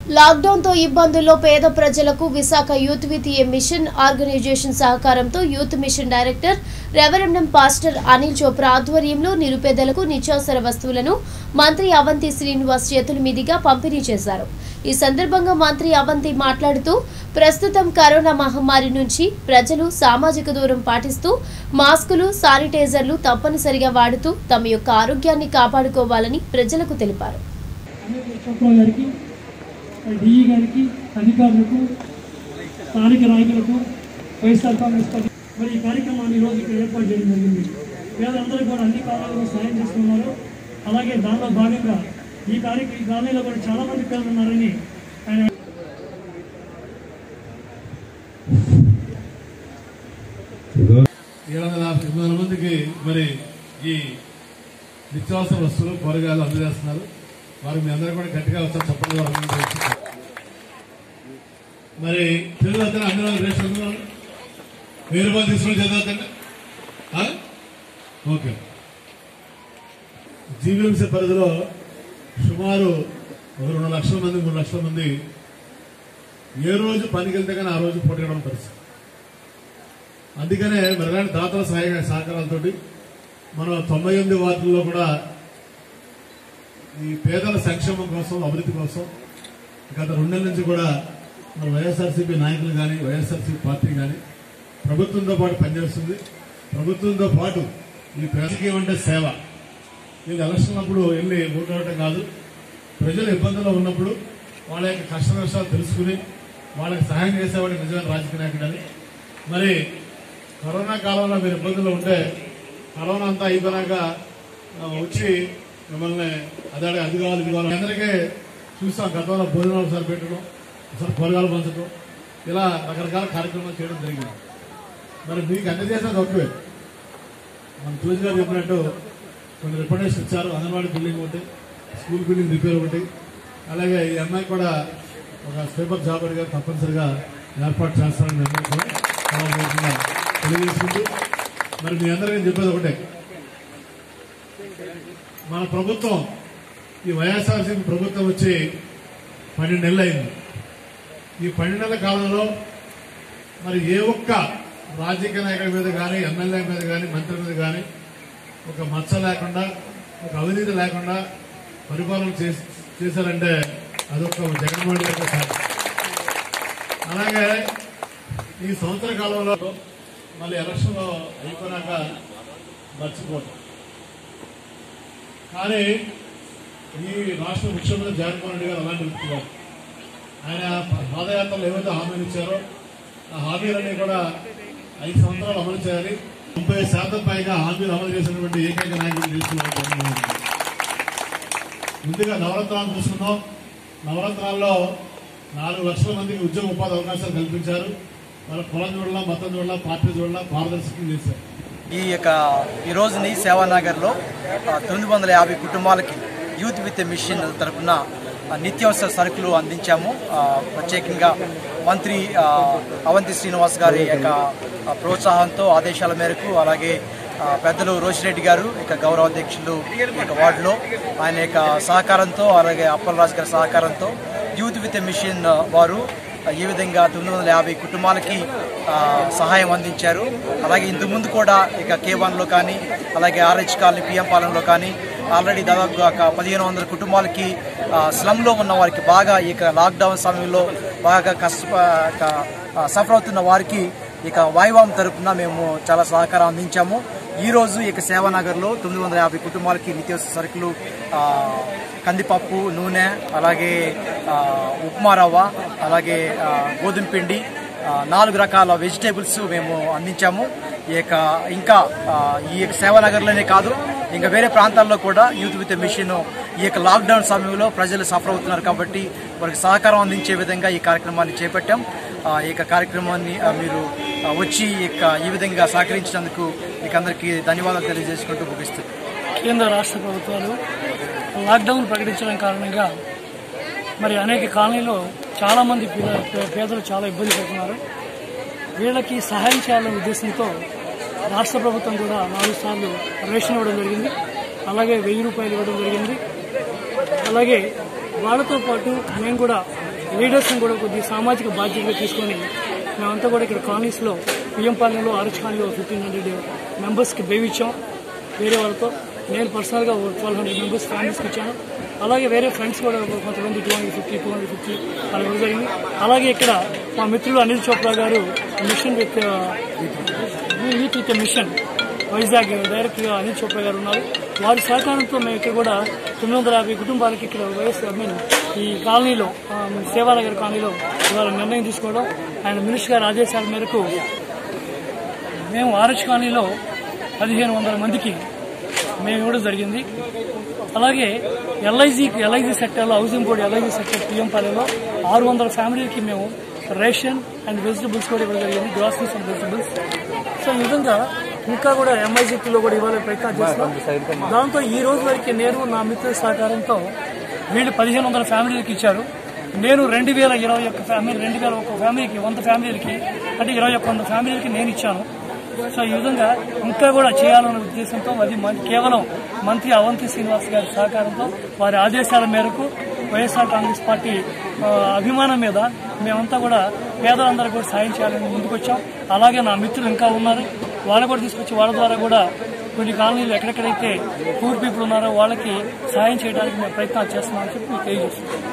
Lockdown తో ఇబ్బందుల్లో పేద ప్రజలకు Visakha youth with a mission organisation సహకారంతో యూత్ మిషన్ డైరెక్టర్ రెవరెండం పాస్టర్ అనిల్ చోప్రా ఆధ్వర్యంలో నిరుపేదలకు నిత్యావసర వస్తువులను మంత్రి అవంతి శ్రీనివాస్ చేతుల మీదుగా పంపిణీ చేశారు ఈ సందర్భంగా మంత్రి అవంతి మాట్లాడుతూ ప్రస్తుతం కరోనా మహమ్మారి నుంచి ప్రజలు సామాజిక దూరం పాటిస్తూ మాస్కులు శానిటైజర్లు తప్పనిసరిగా వాడుతూ తమ యొక్క ఆరోగ్యాన్ని కాపాడుకోవాలని ప్రజలకు తెలిపారు చొక్కా గారికి డిఈ గారికి అధికారులకు స్థానిక నాయకులకు వైఎస్ఆర్ కాంగ్రెస్ పార్టీ మరి ఈ కార్యక్రమాన్ని ఈరోజు ఇక్కడ ఏర్పాటు చేయడం జరిగింది పేదలందరూ కూడా అన్ని కాలాల్లో సాయం చేస్తున్నారు అలాగే దానిలో భాగంగా ఈ కార్యక్రమం ఈ కాలనీలో కూడా చాలా మంది పేదలు ఉన్నారని ఆయన ఏడు వందల యాభై ఎనిమిది వందల మందికి మరి ఈ నిత్యావసర వస్తువులు కూరగాయలు అందజేస్తున్నారు వారు మీ అందరూ కూడా గట్టిగా వచ్చారు చెప్పండి అభినందించవచ్చు. మరి చదువుతాను అన్ని రోజులు రేషన్ అందులో వెయ్యి రూపాయలు తీసుకుని చదువుతండి ఓకే జీవీఎంసీ పరిధిలో సుమారు ఒక రెండు లక్షల మంది మూడు లక్షల మంది ఏ రోజు పనికి వెళ్తే కానీ ఆ రోజు పోటీయడం పరిస్థితి అందుకనే మరి ఇలాంటి దాతల సహాయ సహకారాలతోటి మనం తొంభై ఎనిమిది వార్డుల్లో కూడా ఈ పేదల సంక్షేమం కోసం అభివృద్ధి కోసం గత రెండేళ్ల నుంచి కూడా మన వైఎస్ఆర్సీపీ నాయకులు కానీ వైఎస్ఆర్సీపీ పార్టీ కానీ ప్రభుత్వంతో పాటు పనిచేస్తుంది ప్రభుత్వంతో పాటు ఈ ప్రజకి అంటే సేవ ఇది ఎలక్షన్ అప్పుడు వెళ్ళి ఓటవటం కాదు ప్రజలు ఇబ్బందుల్లో ఉన్నప్పుడు వాళ్ళ యొక్క కష్ట నష్టాలు తెలుసుకుని వాళ్ళకి సహాయం చేసేవాడు నిజమైన రాజకీయ నాయకుడని మరి కరోనా కాలంలో మీరు ఇబ్బందులు ఉంటే కరోనా అంతా అయిపోయినాక ఆ, వచ్చి మిమ్మల్ని అదే అది కావాలి ఇది కావాలి అందరికీ చూస్తాం గతంలో భోజనాలు ఒకసారి పెట్టడం ఒకసారి కూరగాయలు పంచడం ఇలా రకరకాల కార్యక్రమాలు చేయడం జరిగింది మరి మీకు అన్ని చేసినా తక్కువే మన చూసి గారు చెప్పినట్టు కొన్ని రికమెండేషన్ ఇచ్చారు అంగన్వాడీ బిల్డింగ్ ఒకటి స్కూల్ బిల్డింగ్ రిపేర్ ఒకటి అలాగే ఈ అమ్మాయి కూడా ఒక స్లీపర్ జాబ్ అడిగారు తప్పనిసరిగా ఏర్పాటు చేస్తారని నిర్ణయం కూడా సభాపూర్వకంగా తెలియజేసుకుంటూ మరి మీ అందరికీ నేను చెప్పేది ఒకటే మన ప్రభుత్వం ఈ వైఎస్ఆర్సీపీ ప్రభుత్వం వచ్చి పన్నెండు నెలలు అయింది ఈ పన్నెండు నెలల కాలంలో మరి ఏ ఒక్క రాజకీయ నాయకుడి మీద కానీ ఎమ్మెల్యే మీద కానీ మంత్రి మీద కానీ ఒక మచ్చ లేకుండా ఒక అవినీతి లేకుండా పరిపాలన చేసి- చేశారంటే అదొక జగన్మోహన్ రెడ్డి యొక్క సాధన. అలాగే ఈ సంవత్సర కాలంలో మళ్ళీ ఎలక్షన్లో అయిపోయినాక మర్చిపోతాం కానీ ఈ రాష్ట్ర ముఖ్యమంత్రి జగన్మోహన్ రెడ్డి గారు అలాంటి వ్యక్తి కాదు. ఆయన పాదయాత్రలు ఏవైతే హామీలు ఇచ్చారో ఆ హామీలన్నీ కూడా ఐదు సంవత్సరాలు అమలు చేయాలి ముప్పై శాతం పైగా హామీలు అమలు చేసినటువంటి ఏకైక నాయకుడు తీసుకున్నారు జగన్మోహన్ రెడ్డి. ముందుగా నవరత్నాలు చూసుకున్నాం నవరత్నాల్లో నాలుగు లక్షల మందికి ఉద్యోగ ఉపాధి అవకాశాలు కల్పించారు వాళ్ళ కులం చూడాల మతం చూడాల పార్టీ చూడాల పారదర్శకం చేశారు ఈ యొక్క ఈ రోజుని సేవానగర్లో ఆ, తొమ్మిది వందల యాభై కుటుంబాలకి యూత్ విత్ మిషన్ తరఫున ఆ, నిత్యావసర సరుకులు అందించాము ఆ, ప్రత్యేకంగా మంత్రి ఆ, అవంతి శ్రీనివాస్ గారి యొక్క ఆ, ప్రోత్సాహంతో ఆదేశాల మేరకు అలాగే ఆ, పెద్దలు రోషిరెడ్డి గారు ఇక గౌరవ అధ్యక్షులు ఈ యొక్క వార్డులో ఆయన యొక్క సహకారంతో అలాగే అప్పలరాజు గారి సహకారంతో యూత్ విత్ మిషన్ ఆ, వారు ఈ విధంగా తొమ్మిది వందల యాభై కుటుంబాలకి ఆ, సహాయం అందించారు అలాగే ఇంతకు ముందు కూడా ఇక కే వన్లో కానీ అలాగే ఆర్హెచ్ కాలనీ పిఎం పాలెంలో కానీ ఆల్రెడీ దాదాపుగా ఒక పదిహేను వందల కుటుంబాలకి ఆ, స్లమ్లో ఉన్న వారికి బాగా ఇక లాక్డౌన్ సమయంలో బాగా కష్ట క- ఆ, సఫర్ అవుతున్న వారికి ఇక వాయువాం తరపున మేము చాలా సహకారం అందించాము ఈ రోజు ఇక సేవానగర్లో తొమ్మిది వందల యాభై కుటుంబాలకి నిత్యావసర సరుకులు ఆ, కందిపప్పు నూనె అలాగే ఆ, ఉప్మా రవ్వ అలాగే ఆ, గోధుమ పిండి ఆ, నాలుగు రకాల వెజిటేబుల్స్ మేము అందించాము ఈ యొక్క ఇంకా ఆ, ఈ యొక్క సేవానగర్లోనే కాదు ఇంకా వేరే ప్రాంతాల్లో కూడా యూత్ విత్ మిషన్ ఈ యొక్క లాక్డౌన్ సమయంలో ప్రజలు సఫర్ అవుతున్నారు కాబట్టి వారికి సహకారం అందించే విధంగా ఈ కార్యక్రమాన్ని చేపట్టాం ఆ, ఈ యొక్క కార్యక్రమాన్ని ఆ, మీరు ఆ, వచ్చి ఈ యొక్క ఈ విధంగా సహకరించినందుకు మీకు అందరికీ ధన్యవాదాలు తెలియజేసుకుంటూ ముగిస్తున్నాను కేంద్ర రాష్ట్ర ప్రభుత్వాలు లాక్డౌన్ ప్రకటించడం కారణంగా మరి అనేక కాలనీలో చాలామంది పేద- పే- పేదలు చాలా ఇబ్బంది పడుతున్నారు వీళ్ళకి సహాయం చేయాలనే ఉద్దేశంతో రాష్ట్ర ప్రభుత్వం కూడా నాలుగు సార్లు రేషన్ ఇవ్వడం జరిగింది అలాగే వెయ్యి రూపాయలు ఇవ్వడం జరిగింది అలాగే వాళ్ళతో పాటు మేము కూడా లీడర్స్ని కూడా కొద్దిగా సామాజిక బాధ్యతగా తీసుకొని మేమంతా కూడా ఇక్కడ కాలనీస్లో పిఎం పాలనలో ఆర్చ్ కాలనీలో ఫిఫ్టీన్ హండ్రెడ్ మెంబర్స్కి బేవిచ్చాం వేరే వాళ్ళతో నేను పర్సనల్గా ట్వెల్వ్ హండ్రెడ్ మెంబర్స్ ఫ్యామిలీస్కి ఇచ్చాను అలాగే వేరే ఫ్రెండ్స్ కూడా కొంతమంది two hundred fifty two hundred fifty అలా ఇవ్వడం జరిగింది అలాగే ఇక్కడ మా మిత్రులు అనిల్ చోప్రా గారు mission with youth with mission Vizag డైరెక్టర్గా అనిల్ చోప్రా గారు ఉన్నారు వారి సహకారంతో మేము ఇక్కడ కూడా తొమ్మిది వందల యాభై కుటుంబాలకి ఇక్కడ వైఎస్ ఐ మీన్ ఈ కాలనీలో ఆ, సేవానగర్ కాలనీలో ఇవాళ నిర్ణయం తీసుకోవడం ఆయన మినిస్టర్ గారి ఆదేశాల మేరకు మేము ఆర్ఎస్ కాలనీలో పదిహేను వందల మందికి మేము ఇవ్వడం జరిగింది అలాగే ఎల్ఐజీ ఎల్ఐజీ సెక్టర్లో housing board LIG sector PM పాలెలో ఆరు వందల ఫ్యామిలీకి మేము రేషన్ అండ్ వెజిటబుల్స్ కూడా ఇవ్వడం జరిగింది గ్రాసరీస్ అండ్ వెజిటబుల్స్ సో ఈ విధంగా ఇంకా కూడా ఎంఐజీపీలో కూడా ఇవ్వాలి ప్రయత్నం చేస్తాం దాంతో ఈ రోజు వరకు నేను నా మిత్రుల సహకారంతో వీళ్ళు పదిహేను వందల ఫ్యామిలీలకు ఇచ్చారు నేను రెండు వేల ఇరవై ఒక్క ఫ్యామిలీ రెండు వేల ఒక్క ఫ్యామిలీకి వంద ఫ్యామిలీలకి అంటే ఇరవై ఒక్క వంద ఫ్యామిలీలకి నేను ఇచ్చాను సో ఈ విధంగా ఇంకా కూడా చేయాలన్న ఉద్దేశంతో అది మన- కేవలం మంత్రి అవంతి శ్రీనివాస్ గారి సహకారంతో వారి ఆదేశాల మేరకు వైఎస్ఆర్ కాంగ్రెస్ పార్టీ ఆ, అభిమానం మీద మేమంతా కూడా పేదలందరూ కూడా సాయం చేయాలని ముందుకొచ్చాం అలాగే నా మిత్రులు ఇంకా ఉన్నారు వాళ్ళని కూడా తీసుకొచ్చి వాళ్ళ ద్వారా కూడా కొన్ని కాలనీలు ఎక్కడెక్కడైతే పూర్ పీపుల్ ఉన్నారో వాళ్ళకి సాయం చేయడానికి మేము ప్రయత్నాలు చేస్తున్నామని చెప్పి మీకు తెలియజేస్తున్నాం